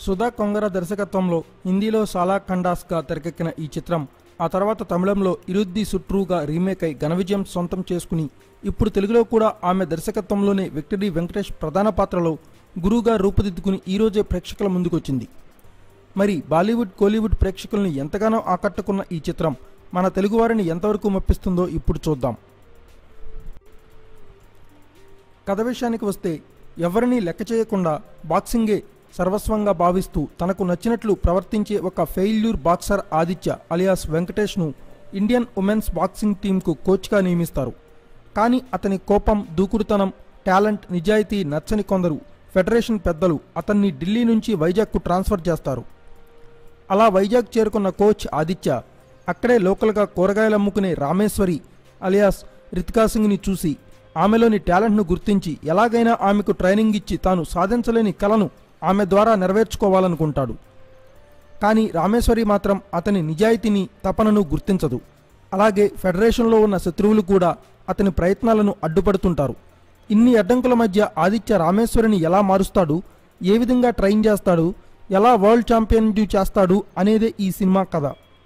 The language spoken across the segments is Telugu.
సుధా కొంగర దర్శకత్వంలో హిందీలో సాలా ఖండాస్గా తెరకెక్కిన ఈ చిత్రం ఆ తర్వాత తమిళంలో ఇరుద్ది సుట్రూగా రీమేక్ అయి ఘన విజయం సొంతం చేసుకుని ఇప్పుడు తెలుగులో కూడా ఆమె దర్శకత్వంలోనే విక్టరీ వెంకటేష్ ప్రధాన పాత్రలో గురువుగా రూపుదిద్దుకుని ఈరోజే ప్రేక్షకుల ముందుకొచ్చింది మరి బాలీవుడ్ కోలీవుడ్ ప్రేక్షకుల్ని ఎంతగానో ఆకట్టుకున్న ఈ చిత్రం మన తెలుగువారిని ఎంతవరకు మెప్పిస్తుందో ఇప్పుడు చూద్దాం కథ విషయానికి వస్తే ఎవరినీ లెక్క చేయకుండా బాక్సింగే సర్వస్వంగా భావిస్తూ తనకు నచ్చినట్లు ప్రవర్తించే ఒక ఫెయిల్యూర్ బాక్సర్ ఆదిత్య అలియాస్ వెంకటేష్ను ఇండియన్ ఉమెన్స్ బాక్సింగ్ టీంకు కోచ్గా నియమిస్తారు కానీ అతని కోపం దూకుడుతనం టాలెంట్ నిజాయితీ నచ్చని కొందరు ఫెడరేషన్ పెద్దలు అతన్ని ఢిల్లీ నుంచి వైజాగ్కు ట్రాన్స్ఫర్ చేస్తారు అలా వైజాగ్ చేరుకున్న కోచ్ ఆదిత్య అక్కడే లోకల్గా కూరగాయలు అమ్ముకునే రామేశ్వరి అలియాస్ రితికా సింగ్ని చూసి ఆమెలోని టాలెంట్ను గుర్తించి ఎలాగైనా ఆమెకు ట్రైనింగ్ ఇచ్చి తాను సాధించలేని కలను ఆమె ద్వారా నెరవేర్చుకోవాలనుకుంటాడు కానీ రామేశ్వరి మాత్రం అతని నిజాయితీని తపనను గుర్తించదు అలాగే ఫెడరేషన్లో ఉన్న శత్రువులు కూడా అతని ప్రయత్నాలను అడ్డుపడుతుంటారు ఇన్ని అడ్డంకుల మధ్య ఆదిత్య రామేశ్వరిని ఎలా మారుస్తాడు ఏ విధంగా ట్రైన్ చేస్తాడు ఎలా వరల్డ్ ఛాంపియన్ చేస్తాడు అనేదే ఈ సినిమా కథ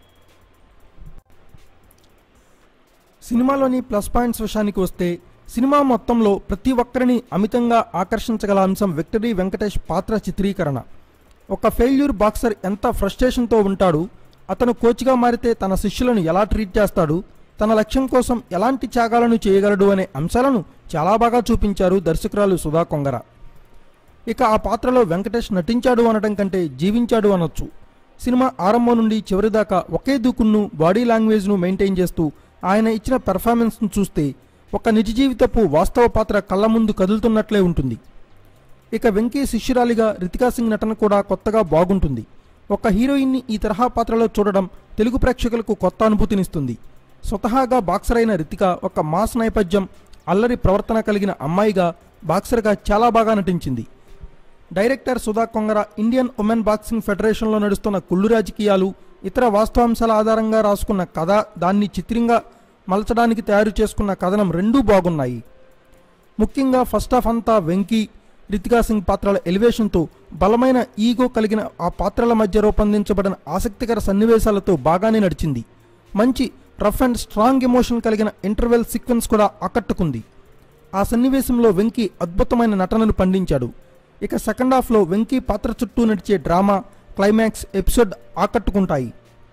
సినిమాలోని ప్లస్ పాయింట్స్ విషయానికి వస్తే సినిమా మొత్తంలో ప్రతి ఒక్కరిని అమితంగా ఆకర్షించగల అంశం విక్టరీ వెంకటేష్ పాత్ర చిత్రీకరణ ఒక ఫెయిల్యూర్ బాక్సర్ ఎంత ఫ్రస్ట్రేషన్తో ఉంటాడు అతను కోచ్గా మారితే తన శిష్యులను ఎలా ట్రీట్ చేస్తాడు తన లక్ష్యం కోసం ఎలాంటి త్యాగాలను చేయగలడు అనే అంశాలను చాలా బాగా చూపించారు దర్శకురాలు సుధా కొంగర ఇక ఆ పాత్రలో వెంకటేష్ నటించాడు అనడం కంటే జీవించాడు అనొచ్చు సినిమా ఆరంభం నుండి చివరి దాకా ఒకే దూకును బాడీ లాంగ్వేజ్ను మెయింటైన్ చేస్తూ ఆయన ఇచ్చిన పెర్ఫార్మెన్స్ను చూస్తే ఒక నిజ జీవితపు వాస్తవ పాత్ర కళ్ళ ముందు కదులుతున్నట్లే ఉంటుంది ఇక వెంకీ శిష్యురాలిగా రితికా సింగ్ నటన కూడా కొత్తగా బాగుంటుంది ఒక హీరోయిన్ని ఈ తరహా పాత్రలో చూడడం తెలుగు ప్రేక్షకులకు కొత్త అనుభూతినిస్తుంది స్వతహాగా బాక్సర్ అయిన రితిక ఒక మాస్ నేపథ్యం అల్లరి ప్రవర్తన కలిగిన అమ్మాయిగా బాక్సర్గా చాలా బాగా నటించింది director Sudha Kongara Indian women boxing ఫెడరేషన్లో నడుస్తున్న కుళ్ళు రాజకీయాలు ఇతర వాస్తవాంశాల ఆధారంగా రాసుకున్న కథ దాన్ని చిత్రంగా మలచడానికి తయారు చేసుకున్న కథనం రెండూ బాగున్నాయి ముఖ్యంగా ఫస్ట్ హాఫ్ అంతా వెంకీ రితికా సింగ్ పాత్రల ఎలివేషన్తో బలమైన ఈగో కలిగిన ఆ పాత్రల మధ్య రూపొందించబడిన ఆసక్తికర సన్నివేశాలతో బాగానే నడిచింది మంచి రఫ్ అండ్ స్ట్రాంగ్ ఎమోషన్ కలిగిన ఇంటర్వెల్ సీక్వెన్స్ కూడా ఆకట్టుకుంది ఆ సన్నివేశంలో వెంకీ అద్భుతమైన నటనను పండించాడు ఇక సెకండ్ హాఫ్లో వెంకీ పాత్ర చుట్టూ నడిచే డ్రామా క్లైమాక్స్ ఎపిసోడ్ ఆకట్టుకుంటాయి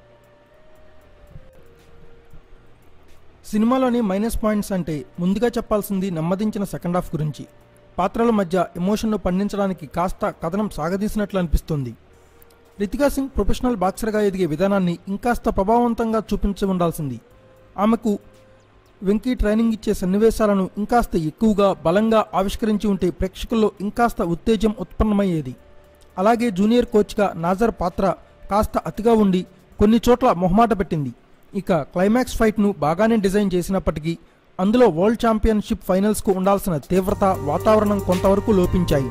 సినిమాలోని మైనస్ పాయింట్స్ అంటే ముందుగా చెప్పాల్సింది నెమ్మదించిన సెకండ్ హాఫ్ గురించి పాత్రల మధ్య ఎమోషన్ను పండించడానికి కాస్త కథనం సాగదీసినట్లు అనిపిస్తుంది రితికా సింగ్ ప్రొఫెషనల్ బాక్సర్గా ఎదిగే విధానాన్ని ఇంకాస్త ప్రభావవంతంగా చూపించి ఉండాల్సింది ఆమెకు వెంకీ ట్రైనింగ్ ఇచ్చే సన్నివేశాలను ఇంకాస్త ఎక్కువగా బలంగా ఆవిష్కరించి ఉంటే ప్రేక్షకుల్లో ఇంకాస్త ఉత్తేజం ఉత్పన్నమయ్యేది అలాగే జూనియర్ కోచ్గా నాజర్ పాత్ర కాస్త అతిగా ఉండి కొన్ని చోట్ల మొహమాట పెట్టింది ఇక క్లైమాక్స్ ఫైట్ను బాగానే డిజైన్ చేసినప్పటికీ అందులో వరల్డ్ ఛాంపియన్షిప్ ఫైనల్స్కు ఉండాల్సిన తీవ్రత వాతావరణం కొంతవరకు లోపించాయి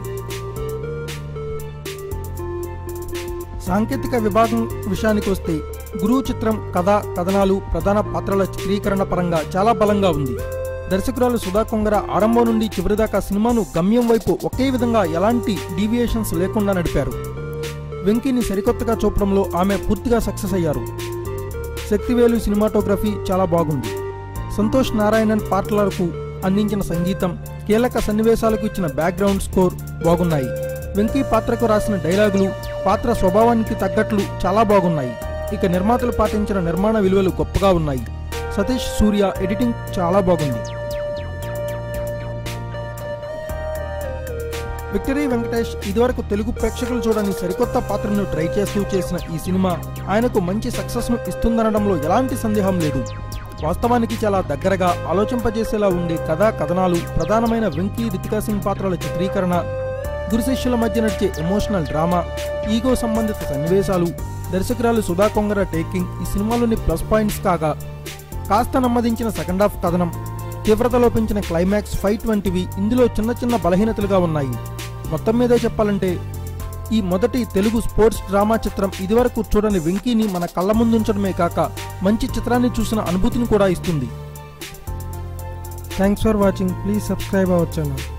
సాంకేతిక విభాగం విషయానికి వస్తే గురువు చిత్రం కథ కథనాలు ప్రధాన పాత్రల చిత్రీకరణ పరంగా చాలా బలంగా ఉంది దర్శకురాలు సుధా కొంగర ఆరంభం నుండి చివరిదాకా సినిమాను గమ్యం వైపు ఒకే విధంగా ఎలాంటి డీవియేషన్స్ లేకుండా నడిపారు వెంకీని సరికొత్తగా చూపడంలో ఆమె పూర్తిగా సక్సెస్ అయ్యారు శక్తివేలు సినిమాటోగ్రఫీ చాలా బాగుంది సంతోష్ నారాయణన్ పాటలకు అందించిన సంగీతం కీలక సన్నివేశాలకు ఇచ్చిన బ్యాక్గ్రౌండ్ స్కోర్ బాగున్నాయి వెంకీ పాత్రకు రాసిన డైలాగులు పాత్ర స్వభావానికి తగ్గట్లు చాలా బాగున్నాయి ఇక నిర్మాతలు పాటించిన నిర్మాణ విలువలు గొప్పగా ఉన్నాయి సతీష్ సూర్య ఎడిటింగ్ చాలా బాగుంది విక్టరీ వెంకటేష్ ఇదివరకు తెలుగు ప్రేక్షకులు చూడని సరికొత్త పాత్రను ట్రై చేస్తూ చేసిన ఈ సినిమా ఆయనకు మంచి సక్సెస్ను ఇస్తుందనడంలో ఎలాంటి సందేహం లేదు వాస్తవానికి చాలా దగ్గరగా ఆలోచింపజేసేలా ఉండే కథా కథనాలు ప్రధానమైన వెంకీ రితికా సింగ్ పాత్రల చిత్రీకరణ గురు శిష్యుల మధ్య నడిచే ఎమోషనల్ డ్రామా ఈగో సంబంధిత సన్నివేశాలు దర్శకురాలు సుధా కొంగర టేకింగ్ ఈ సినిమాలోని ప్లస్ పాయింట్స్ కాగా కాస్త నెమ్మదించిన సెకండ్ హాఫ్ కథనం తీవ్రత లోపించిన క్లైమాక్స్ ఫైట్ వంటివి ఇందులో చిన్న చిన్న బలహీనతలుగా ఉన్నాయి మొత్తం మీదే చెప్పాలంటే ఈ మొదటి తెలుగు స్పోర్ట్స్ డ్రామా చిత్రం ఇదివరకు చూడని వెంకీని మన కళ్ళ ముందుంచడమే కాక మంచి చిత్రాన్ని చూసిన అనుభూతిని కూడా ఇస్తుంది thanks for watching please subscribe our channel